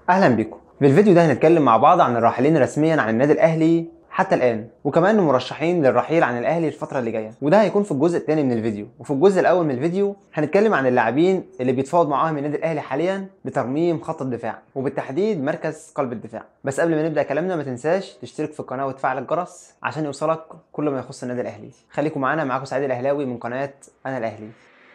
اهلا بكم في الفيديو ده هنتكلم مع بعض عن الراحلين رسميا عن النادي الاهلي حتى الان وكمان المرشحين للرحيل عن الاهلي الفتره اللي جايه وده هيكون في الجزء الثاني من الفيديو وفي الجزء الاول من الفيديو هنتكلم عن اللاعبين اللي بيتفاوض معاهم النادي الاهلي حاليا لترميم خط الدفاع وبالتحديد مركز قلب الدفاع بس قبل ما نبدا كلامنا ما تنساش تشترك في القناه وتفعل الجرس عشان يوصلك كل ما يخص النادي الاهلي خليكم معانا معاكم سعيد الاهلاوي من قناه انا الاهلي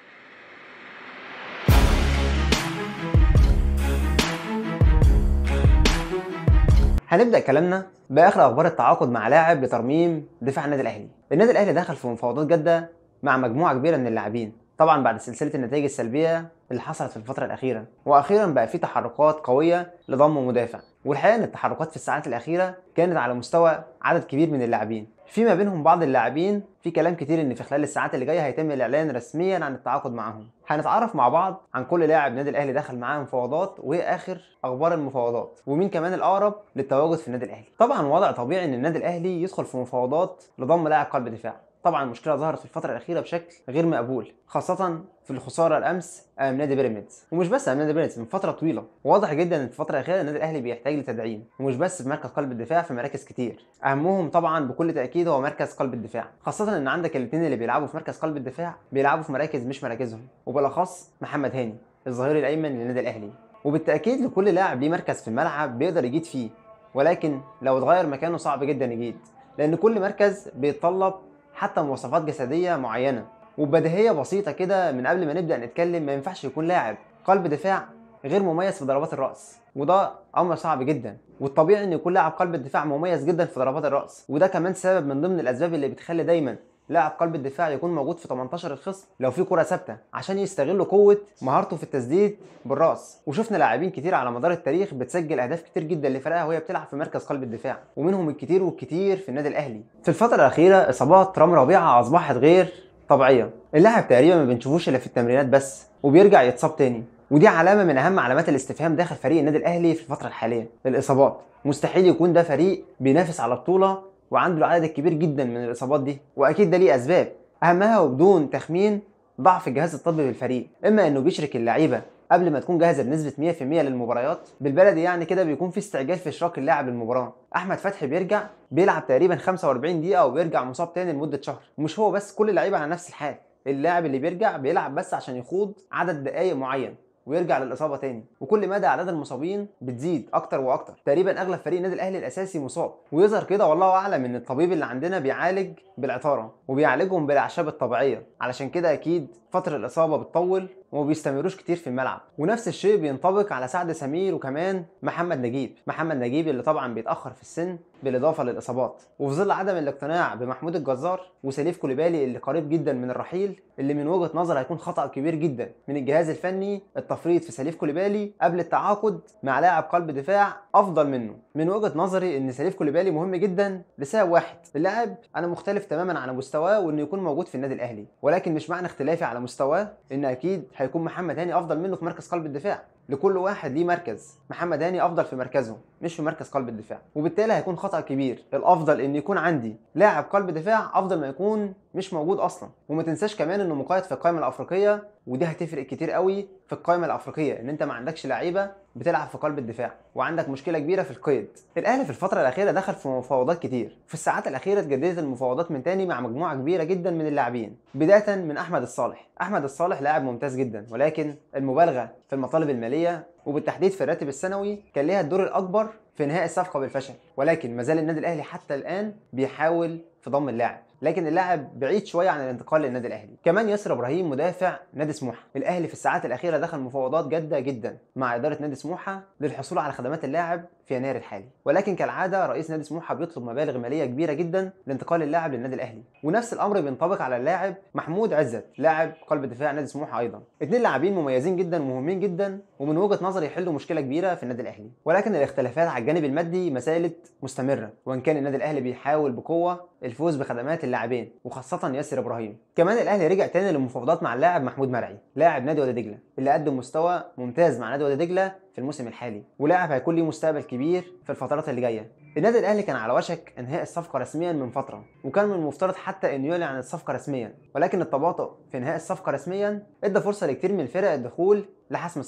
هنبدا كلامنا باخر اخبار التعاقد مع لاعب لترميم دفاع النادي الاهلي النادي الاهلي دخل في مفاوضات جاده مع مجموعه كبيره من اللاعبين طبعا بعد سلسله النتائج السلبيه اللي حصلت في الفتره الاخيره واخيرا بقى في تحركات قويه لضم مدافع والحقيقه ان التحركات في الساعات الاخيره كانت على مستوى عدد كبير من اللاعبين فيما بينهم بعض اللاعبين في كلام كتير ان في خلال الساعات اللي جايه هيتم الاعلان رسميا عن التعاقد معاهم هنتعرف مع بعض عن كل لاعب نادي الاهلي دخل معاه مفاوضات وايه اخر اخبار المفاوضات ومين كمان الاقرب للتواجد في النادي الاهلي طبعا وضع طبيعي ان النادي الاهلي يدخل في مفاوضات لضم لاعب قلب دفاع طبعا المشكله ظهرت في الفتره الاخيره بشكل غير مقبول خاصه في الخساره الامس امام نادي بيراميدز ومش بس امام نادي بيراميدز من فتره طويله واضح جدا ان في الفتره الاخيره النادي الاهلي بيحتاج لتدعيم ومش بس في مركز قلب الدفاع في مراكز كتير اهمهم طبعا بكل تاكيد هو مركز قلب الدفاع خاصه ان عندك الاثنين اللي بيلعبوا في مركز قلب الدفاع بيلعبوا في مراكز مش مراكزهم وبالاخص محمد هاني الظهير الايمن للنادي الاهلي وبالتاكيد لكل لاعب ليه مركز في الملعب بيقدر يجيد فيه ولكن لو اتغير مكانه صعب جدا يجيد لان كل مركز بيتطلب حتى مواصفات جسديه معينه وبديهيه بسيطه كده من قبل ما نبدا نتكلم ما ينفعش يكون لاعب قلب دفاع غير مميز في ضربات الراس وده امر صعب جدا والطبيعي ان يكون لاعب قلب الدفاع مميز جدا في ضربات الراس وده كمان سبب من ضمن الاسباب اللي بتخلي دايما لاعب قلب الدفاع يكون موجود في 18 الخصم لو في كره ثابته عشان يستغلوا قوه مهارته في التسديد بالراس وشفنا لاعبين كتير على مدار التاريخ بتسجل اهداف كتير جدا لفرقها وهي بتلعب في مركز قلب الدفاع ومنهم الكتير والكتير في النادي الاهلي في الفتره الاخيره اصابات رامي ربيعه اصبحت غير طبيعيه اللاعب تقريبا ما بنشوفوش الا في التمرينات بس وبيرجع يتصاب تاني ودي علامه من اهم علامات الاستفهام داخل فريق النادي الاهلي في الفتره الحاليه الاصابات مستحيل يكون ده فريق بينافس على بطوله وعنده العدد الكبير جدا من الاصابات دي واكيد ده ليه اسباب اهمها وبدون تخمين ضعف الجهاز الطبي بالفريق اما انه بيشرك اللعيبه قبل ما تكون جاهزه بنسبه 100% للمباريات بالبلدي يعني كده بيكون في استعجال في اشراك اللاعب للمباراه احمد فتحي بيرجع بيلعب تقريبا 45 دقيقه وبيرجع مصاب تاني لمده شهر ومش هو بس كل اللعيبه على نفس الحال اللاعب اللي بيرجع بيلعب بس عشان يخوض عدد دقائق معين ويرجع للاصابه تاني وكل مدى اعداد المصابين بتزيد اكتر واكتر تقريبا اغلب فريق النادي الاهلي الاساسي مصاب ويظهر كده والله اعلم ان الطبيب اللي عندنا بيعالج بالعطاره وبيعالجهم بالاعشاب الطبيعيه علشان كده اكيد فتره الاصابه بتطول وما بيستمروش كتير في الملعب ونفس الشيء بينطبق على سعد سمير وكمان محمد نجيب محمد نجيب اللي طبعا بيتاخر في السن بالاضافه للاصابات وفي ظل عدم الاقتناع بمحمود الجزار وسليف كوليبالي اللي قريب جدا من الرحيل اللي من وجهه نظر هيكون خطا كبير جدا من الجهاز الفني التفريط في سليف كوليبالي قبل التعاقد مع لاعب قلب دفاع افضل منه من وجهه نظري ان سليف كوليبالي مهم جدا لسبب واحد اللاعب انا مختلف تماما على مستواه وانه يكون موجود في النادي الاهلي ولكن مش معنى اختلافي على مستواه ان اكيد هيكون محمد هاني افضل منه في مركز قلب الدفاع لكل واحد ليه مركز محمد هاني افضل في مركزه مش في مركز قلب الدفاع وبالتالي هيكون خطا كبير الافضل ان يكون عندي لاعب قلب دفاع افضل ما يكون مش موجود اصلا وما تنساش كمان انه مقيد في القائمه الافريقيه ودي هتفرق كتير قوي في القائمه الافريقيه ان انت ما عندكش لعيبه بتلعب في قلب الدفاع وعندك مشكله كبيره في القيد الاهلي في الفتره الاخيره دخل في مفاوضات كتير في الساعات الاخيره اتجددت المفاوضات من تاني مع مجموعه كبيره جدا من اللاعبين بدايه من احمد الصالح احمد الصالح لاعب ممتاز جدا ولكن المبالغه في المطالب الماليه وبالتحديد في الراتب السنوي كان ليها الدور الاكبر في انهاء الصفقه بالفشل ولكن ما زال النادي الاهلي حتى الان بيحاول في ضم اللاعب لكن اللاعب بعيد شويه عن الانتقال للنادي الاهلي كمان ياسر ابراهيم مدافع نادي سموحه الاهلي في الساعات الاخيره دخل مفاوضات جاده جدا مع اداره نادي سموحه للحصول على خدمات اللاعب في يناير الحالي ولكن كالعاده رئيس نادي سموحه بيطلب مبالغ ماليه كبيره جدا لانتقال اللاعب للنادي الاهلي ونفس الامر بينطبق على اللاعب محمود عزت لاعب قلب دفاع نادي سموحه ايضا اثنين لاعبين مميزين جدا ومهمين جدا ومن وجهه نظري يحلوا مشكله كبيره في النادي الاهلي ولكن الاختلافات على الجانب المادي ما زالت مستمره وان كان النادي الاهلي بيحاول بقوه الفوز بخدمات اللاعبين وخاصه ياسر ابراهيم كمان الاهلي رجع تاني للمفاوضات مع اللاعب محمود مرعي لاعب نادي وادي دجله اللي قدم مستوى ممتاز مع نادي وادي دجله في الموسم الحالي ولاعب هيكون ليه مستقبل كبير في الفترات اللي جايه النادي الاهلي كان على وشك انهاء الصفقه رسميا من فتره وكان من المفترض حتى انه يعلن عن الصفقه رسميا ولكن التباطؤ في انهاء الصفقه رسميا ادى فرصه لكتير من الفرق الدخول لحسم الصفقه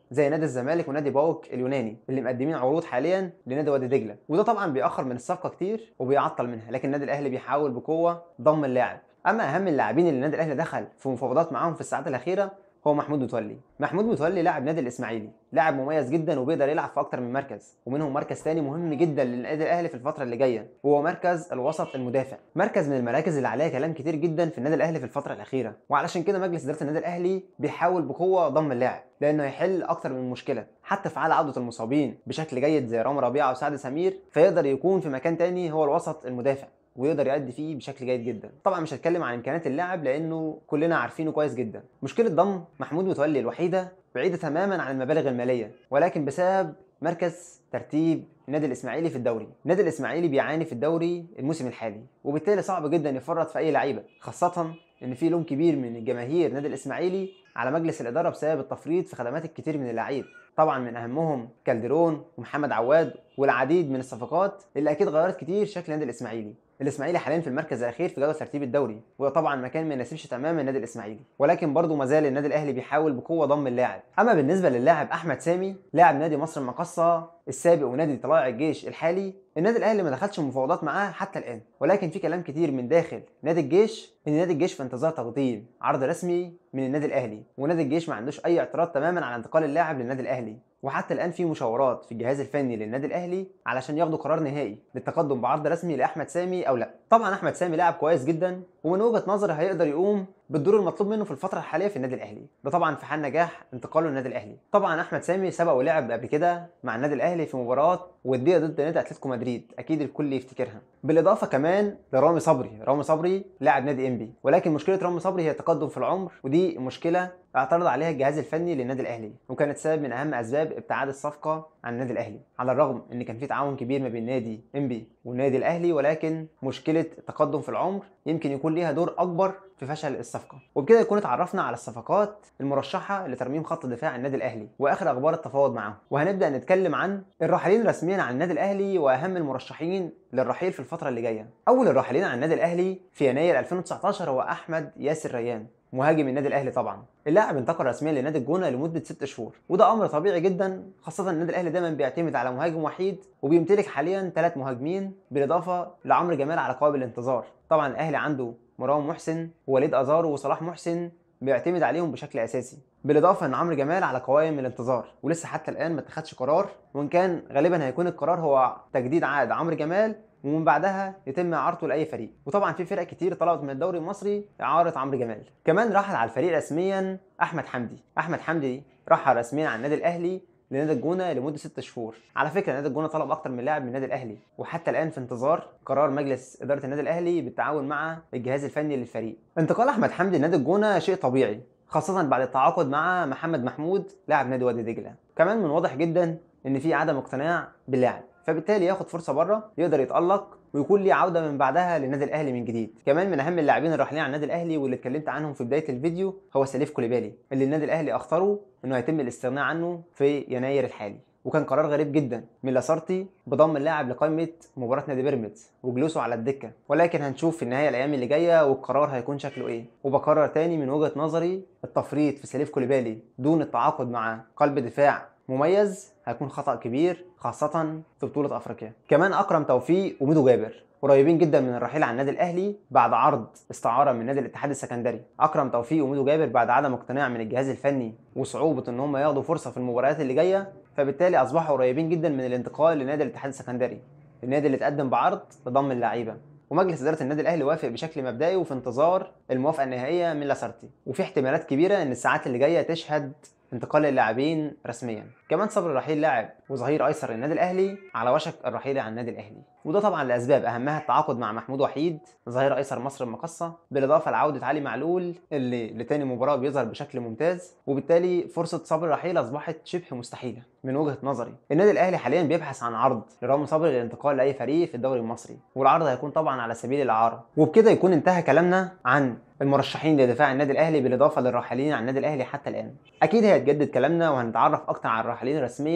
زي نادي الزمالك ونادي باوك اليوناني اللي مقدمين عروض حاليا لنادي وادي دجله وده طبعا بيأخر من الصفقه كتير وبيعطل منها لكن النادي الاهلي بيحاول بقوه ضم اللاعب اما اهم اللاعبين اللي النادي الاهلي دخل في مفاوضات معاهم في الساعات الاخيره هو محمود متولي محمود متولي لاعب نادي الاسماعيلي لاعب مميز جدا وبيقدر يلعب في اكتر من مركز ومنهم مركز تاني مهم جدا للنادي الاهلي في الفتره اللي جايه وهو مركز الوسط المدافع مركز من المراكز اللي عليها كلام كتير جدا في النادي الاهلي في الفتره الاخيره وعلشان كده مجلس اداره النادي الاهلي بيحاول بقوه ضم اللاعب لانه هيحل اكتر من مشكله حتى في حال عوده المصابين بشكل جيد زي رامي ربيعه وسعد سمير فيقدر يكون في مكان تاني هو الوسط المدافع ويقدر يأدي فيه بشكل جيد جدا طبعا مش هتكلم عن امكانيات اللاعب لانه كلنا عارفينه كويس جدا مشكله ضم محمود متولي الوحيده بعيده تماما عن المبالغ الماليه ولكن بسبب مركز ترتيب النادي الاسماعيلي في الدوري النادي الاسماعيلي بيعاني في الدوري الموسم الحالي وبالتالي صعب جدا يفرط في اي لعيبه خاصه ان في لوم كبير من الجماهير النادي الاسماعيلي على مجلس الاداره بسبب التفريط في خدمات الكثير من اللعيبه طبعا من اهمهم كالديرون ومحمد عواد والعديد من الصفقات اللي اكيد غيرت كتير شكل النادي الاسماعيلي الاسماعيلي حاليا في المركز الاخير في جدول ترتيب الدوري وده طبعا مكان ما يناسبش تماما النادي الاسماعيلي ولكن برضه ما زال النادي الاهلي بيحاول بقوه ضم اللاعب اما بالنسبه للاعب احمد سامي لاعب نادي مصر المقاصه السابق ونادي طلائع الجيش الحالي النادي الاهلي ما دخلش مفاوضات معاه حتى الان ولكن في كلام كتير من داخل نادي الجيش ان نادي الجيش في انتظار تقديم عرض رسمي من النادي الاهلي ونادي الجيش ما عندوش اي اعتراض تماما على انتقال اللاعب للنادي الاهلي وحتى الان في مشاورات في الجهاز الفني للنادي الاهلي علشان ياخدوا قرار نهائي للتقدم بعرض رسمي لاحمد سامي او لا طبعا احمد سامي لاعب كويس جدا ومن وجهه نظري هيقدر يقوم بالدور المطلوب منه في الفتره الحاليه في النادي الاهلي ده طبعا في حال نجاح انتقاله للنادي الاهلي طبعا احمد سامي سبق ولعب قبل كده مع النادي الاهلي في مباراه وديه ضد نادي اتلتيكو مدريد اكيد الكل يفتكرها بالاضافه كمان لرامي صبري رامي صبري لاعب نادي انبي ولكن مشكله رامي صبري هي التقدم في العمر ودي مشكله اعترض عليها الجهاز الفني للنادي الاهلي وكانت سبب من اهم اسباب ابتعاد الصفقه عن النادي الاهلي على الرغم ان كان في تعاون كبير ما بين نادي انبي والنادي الاهلي ولكن مشكله التقدم في العمر يمكن يكون ليها دور اكبر في فشل الصفقه وبكده يكون اتعرفنا على الصفقات المرشحه لترميم خط دفاع النادي الاهلي واخر اخبار التفاوض معاهم وهنبدا نتكلم عن الراحلين رسميا عن النادي الاهلي واهم المرشحين للرحيل في الفتره اللي جايه اول الراحلين عن النادي الاهلي في يناير 2019 هو احمد ياسر ريان مهاجم النادي الاهلي طبعا اللاعب انتقل رسميا لنادي الجونه لمده ست شهور وده امر طبيعي جدا خاصه ان النادي الاهلي دايما بيعتمد على مهاجم وحيد وبيمتلك حاليا ثلاث مهاجمين بالاضافه لعمرو جمال على قوائم الانتظار طبعا الاهلي عنده مروان محسن ووليد ازارو وصلاح محسن بيعتمد عليهم بشكل اساسي بالاضافه ان عمرو جمال على قوائم الانتظار ولسه حتى الان ما اتخذش قرار وان كان غالبا هيكون القرار هو تجديد عقد عمرو جمال ومن بعدها يتم اعارته لاي فريق وطبعا في فرق كتير طلبت من الدوري المصري اعاره عمرو جمال كمان رحل على الفريق رسميا احمد حمدي احمد حمدي رحل رسميا على النادي الاهلي لنادي الجونه لمده ست شهور على فكره نادي الجونه طلب اكتر من لاعب من النادي الاهلي وحتى الان في انتظار قرار مجلس اداره النادي الاهلي بالتعاون مع الجهاز الفني للفريق انتقال احمد حمدي لنادي الجونه شيء طبيعي خاصه بعد التعاقد مع محمد محمود لاعب نادي وادي دجله كمان من واضح جدا ان في عدم اقتناع باللاعب فبالتالي ياخد فرصه بره يقدر يتالق ويكون ليه عوده من بعدها للنادي الاهلي من جديد كمان من اهم اللاعبين الراحلين على النادي الاهلي واللي اتكلمت عنهم في بدايه الفيديو هو سليف كوليبالي اللي النادي الاهلي اختاره انه هيتم الاستغناء عنه في يناير الحالي وكان قرار غريب جدا من لاسارتي بضم اللاعب لقائمه مباراه نادي بيراميدز وجلوسه على الدكه ولكن هنشوف في النهايه الايام اللي جايه والقرار هيكون شكله ايه وبكرر تاني من وجهه نظري التفريط في سليف كوليبالي دون التعاقد مع قلب دفاع مميز هيكون خطا كبير خاصه في بطوله افريقيا كمان اكرم توفيق وميدو جابر قريبين جدا من الرحيل عن النادي الاهلي بعد عرض استعاره من نادي الاتحاد السكندري اكرم توفيق وميدو جابر بعد عدم اقتناع من الجهاز الفني وصعوبه ان هم ياخدوا فرصه في المباريات اللي جايه فبالتالي اصبحوا قريبين جدا من الانتقال لنادي الاتحاد السكندري النادي اللي اتقدم بعرض لضم اللعيبه ومجلس اداره النادي الاهلي وافق بشكل مبدئي وفي انتظار الموافقه النهائيه من لاسارتي وفي احتمالات كبيره ان الساعات اللي جايه تشهد انتقال اللاعبين رسميا كمان صبر رحيل لاعب وظهير ايسر للنادي الاهلي على وشك الرحيل عن النادي الاهلي وده طبعا لاسباب اهمها التعاقد مع محمود وحيد ظهير ايسر مصر المقصه بالاضافه لعوده علي معلول اللي لتاني مباراه بيظهر بشكل ممتاز وبالتالي فرصه صبر رحيل اصبحت شبه مستحيله من وجهه نظري النادي الاهلي حاليا بيبحث عن عرض لرامي صبري للانتقال لاي فريق في الدوري المصري والعرض هيكون طبعا على سبيل الاعاره وبكده يكون انتهى كلامنا عن المرشحين لدفاع النادي الاهلي بالاضافه للراحلين عن النادي الاهلي حتى الان اكيد هيتجدد كلامنا وهنتعرف اكتر على الراحلين رسميا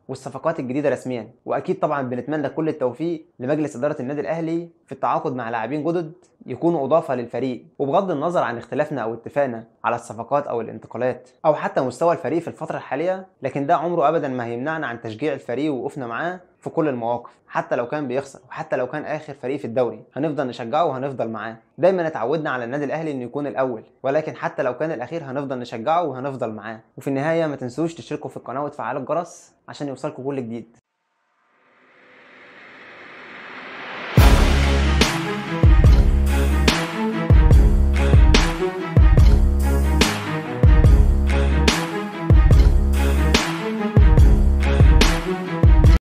والصفقات الجديده رسميا واكيد طبعا بنتمنى كل التوفيق لمجلس اداره النادي الاهلي في التعاقد مع لاعبين جدد يكونوا اضافه للفريق وبغض النظر عن اختلافنا او اتفاقنا على الصفقات او الانتقالات او حتى مستوى الفريق في الفتره الحاليه لكن ده عمره ابدا ما هيمنعنا عن تشجيع الفريق ووقوفنا معاه في كل المواقف حتى لو كان بيخسر وحتى لو كان اخر فريق في الدوري هنفضل نشجعه وهنفضل معاه دايما اتعودنا على النادي الاهلي انه يكون الاول ولكن حتى لو كان الاخير هنفضل نشجعه وهنفضل معاه وفي النهايه ما تنسوش تشتركوا في القناه وتفعلوا الجرس عشان يوصلكم كل جديد